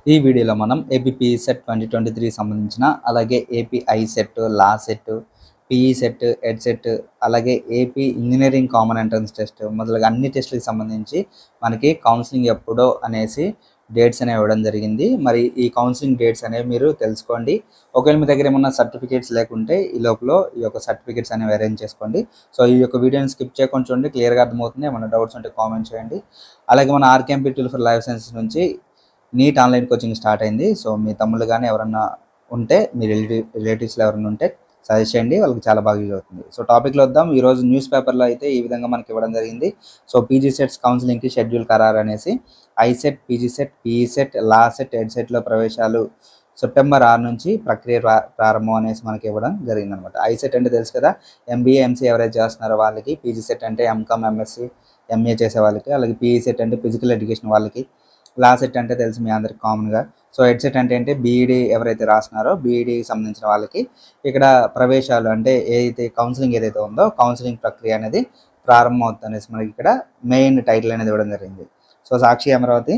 ఈ వీడియోలో మనం AP CET twenty twenty three సంబంధించిన అలాగే AP I CET law CET PE CET Ed CET అలాగే AP engineering common entrance test మొదలుగా అన్ని టెస్టులకు సంబంధించి మనకి కౌన్సిలింగ్ ఎప్పుడో అనేసి డేట్స్ అనేవి ఇవ్వడం జరిగింది మరి ఈ కౌన్సిలింగ్ డేట్స్ అనేవి మీరు తెలుసుకోండి ఒకవేళ మీ దగ్గర ఏమన్నా సర్టిఫికేట్స్ లేకుంటే ఈ లోపల ఈ యొక్క సర్టిఫికేట్స్ అనేవి అరేంజ్ చేసుకోండి సో ఈ యొక్క వీడియోని స్కిప్ చేయకుండా చూడండి క్లియర్గా అర్థమవుతుంది ఏమైనా డౌట్స్ ఉంటే కామెంట్ చేయండి అలాగే మన RKMP tool for life sciences నుంచి నీట్ ఆన్లైన్ కోచింగ్ స్టార్ట్ అయింది సో మీ తమ్ముళ్ళు కానీ ఎవరన్నా ఉంటే మీ రిలేటివ్ రిలేటివ్స్లో ఎవరైనా ఉంటే సజెస్ట్ చేయండి వాళ్ళకి చాలా బాగా యూజ్ అవుతుంది సో టాపిక్లో వద్దాం ఈరోజు న్యూస్ పేపర్లో అయితే ఈ విధంగా మనకి ఇవ్వడం జరిగింది సో పీజీ సెట్స్ కౌన్సిలింగ్కి షెడ్యూల్ ఖరారు అనేసి ICET PG CET PE CET law CET Ed సెట్లో ప్రవేశాలు సెప్టెంబర్ ఆరు నుంచి ప్రక్రియ ప్రా- ప్రారంభం అనేసి మనకి ఇవ్వడం జరిగింది అనమాట ఐసెట్ అంటే తెలుసు కదా ఎంబీఏ ఎంసీ ఎవరైతే చేస్తున్నారో వాళ్ళకి పీజీ సెట్ అంటే ఎంకామ్ ఎంఎస్సి ఎంఏ చేసే వాళ్ళకి అలాగే పీఈ సెట్ అంటే ఫిజికల్ ఎడ్యుకేషన్ వాళ్ళకి లా సెట్ అంటే తెలుసు మీ అందరికి కామన్గా సో హెడ్ సెట్ అంటే ఏంటి బీఈడి ఎవరైతే రాస్తున్నారో బీఈడికి సంబంధించిన వాళ్ళకి ఇక్కడ ప్రవేశాలు అంటే ఏదైతే కౌన్సిలింగ్ ఏదైతే ఉందో కౌన్సిలింగ్ ప్రక్రియ అనేది ప్రారంభం అవుతుంది అనేసి మనకి ఇక్కడ మెయిన్ టైటిల్ అనేది ఇవ్వడం జరిగింది సో సాక్షి అమరావతి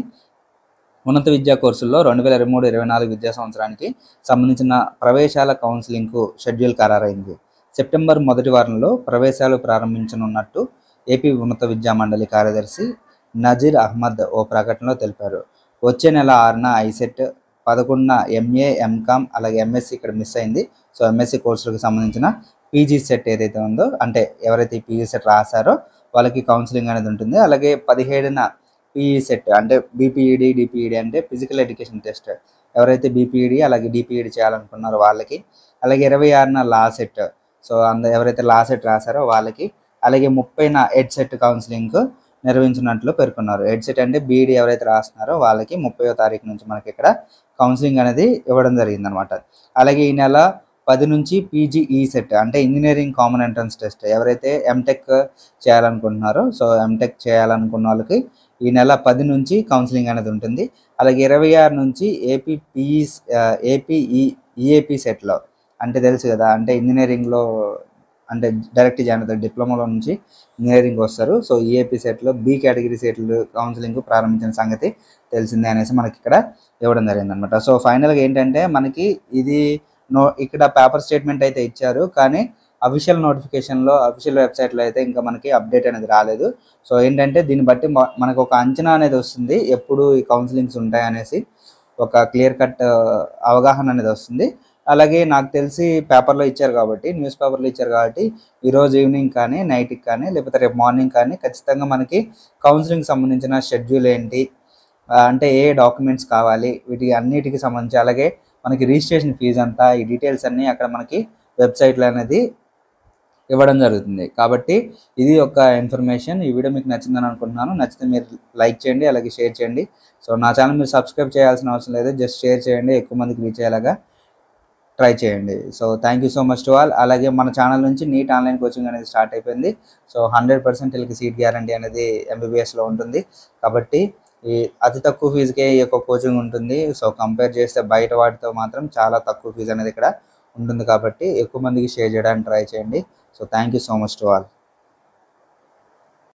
ఉన్నత విద్యా కోర్సుల్లో రెండు వేల ఇరవై మూడు ఇరవై నాలుగు విద్యా సంవత్సరానికి సంబంధించిన ప్రవేశాల కౌన్సిలింగ్కు షెడ్యూల్ ఖరారైంది సెప్టెంబర్ మొదటి వారంలో ప్రవేశాలు ప్రారంభించనున్నట్టు ఏపీ ఉన్నత విద్యా మండలి కార్యదర్శి నజీర్ అహ్మద్ ఓ ప్రకటనలో తెలిపారు వచ్చే నెల ఆరున ఐసెట్ పదకొండున ఎంఏ ఎంకామ్ అలాగే ఎంఎస్సి ఇక్కడ మిస్ అయింది సో ఎంఎస్సి కోర్సులకు సంబంధించిన పీజీ సెట్ ఏదైతే ఉందో అంటే ఎవరైతే ఈ పీజీ సెట్ రాశారో వాళ్ళకి కౌన్సిలింగ్ అనేది ఉంటుంది అలాగే పదిహేడున పీఈ సెట్ అంటే బీపీఈడి డిపిఈడి అంటే ఫిజికల్ ఎడ్యుకేషన్ టెస్ట్ ఎవరైతే బీపీఈడి అలాగే డిపిఈడి చేయాలనుకున్నారో వాళ్ళకి అలాగే ఇరవై ఆరున లా సెట్ సో అంద ఎవరైతే లా సెట్ రాశారో వాళ్ళకి అలాగే ముప్పైన ఎడ్ సెట్ కౌన్సిలింగ్ నిర్వహించినట్లు పేర్కొన్నారు ఎడ్ సెట్ అంటే బీఈడి ఎవరైతే రాస్తున్నారో వాళ్ళకి ముప్పయో తారీఖు నుంచి మనకి ఇక్కడ కౌన్సిలింగ్ అనేది ఇవ్వడం జరిగింది అనమాట అలాగే ఈ నెల పది నుంచి పీజీఈ సెట్ అంటే ఇంజనీరింగ్ కామన్ ఎంట్రన్స్ టెస్ట్ ఎవరైతే ఎంటెక్ చేయాలనుకుంటున్నారో సో ఎంటెక్ చేయాలనుకున్న వాళ్ళకి ఈ నెల పది నుంచి కౌన్సిలింగ్ అనేది ఉంటుంది అలాగే ఇరవై ఆరు నుంచి ఏపీ పిఈ ఏపీ ఈఏపీ సెట్లో అంటే తెలుసు కదా అంటే ఇంజనీరింగ్లో అంటే డైరెక్ట్ జాయిన్ అవుతారు డిప్లొమాలో నుంచి ఇంజనీరింగ్ వస్తారు సో ఈఏపీ సెట్లో బి కేటగిరీ సెట్లు కౌన్సిలింగ్ ప్రారంభించిన సంగతి తెలిసిందే అనేసి మనకి ఇక్కడ ఇవ్వడం జరిగింది అనమాట సో ఫైనల్గా ఏంటంటే మనకి ఇది నో ఇక్కడ పేపర్ స్టేట్మెంట్ అయితే ఇచ్చారు కానీ అఫీషియల్ నోటిఫికేషన్లో అఫీషియల్ వెబ్సైట్లో అయితే ఇంకా మనకి అప్డేట్ అనేది రాలేదు సో ఏంటంటే దీన్ని బట్టి మ- మనకు ఒక అంచనా అనేది వస్తుంది ఎప్పుడు ఈ కౌన్సిలింగ్స్ ఉంటాయి అనేసి ఒక క్లియర్ కట్ అవగాహన అనేది వస్తుంది అలాగే నాకు తెలిసి పేపర్లో ఇచ్చారు కాబట్టి న్యూస్ పేపర్లో ఇచ్చారు కాబట్టి ఈరోజు ఈవినింగ్ కానీ నైట్కి కానీ లేకపోతే రేపు మార్నింగ్ కానీ ఖచ్చితంగా మనకి కౌన్సిలింగ్ సంబంధించిన షెడ్యూల్ ఏంటి ఆ, అంటే ఏ డాక్యుమెంట్స్ కావాలి వీటికి అన్నిటికి సంబంధించి అలాగే మనకి రిజిస్ట్రేషన్ ఫీజు అంతా ఈ డీటెయిల్స్ అన్నీ అక్కడ మనకి వెబ్సైట్లో అనేది ఇవ్వడం జరుగుతుంది కాబట్టి ఇది ఒక ఇన్ఫర్మేషన్ ఈ వీడియో మీకు నచ్చిందని అనుకుంటున్నాను నచ్చితే మీరు లైక్ చేయండి అలాగే షేర్ చేయండి సో నా ఛానల్ మీరు సబ్స్క్రైబ్ చేయాల్సిన అవసరం లేదు జస్ట్ షేర్ చేయండి ఎక్కువ మందికి రీచ్ అయ్యేలాగా ట్రై చేయండి so thank you so much to all అలాగే మన ఛానల్ నుంచి నీట్ ఆన్లైన్ కోచింగ్ అనేది స్టార్ట్ అయిపోయింది సో హండ్రెడ్ పర్సెంట్ వీళ్ళకి సీట్ గ్యారంటీ అనేది ఎంబీబీఎస్లో ఉంటుంది కాబట్టి ఈ అతి తక్కువ ఫీజుకే ఈ యొక్క కోచింగ్ ఉంటుంది సో కంపేర్ చేస్తే బయట వాటితో మాత్రం చాలా తక్కువ ఫీజు అనేది ఇక్కడ ఉంటుంది కాబట్టి ఎక్కువ మందికి షేర్ చేయడానికి ట్రై చేయండి so thank you so much to all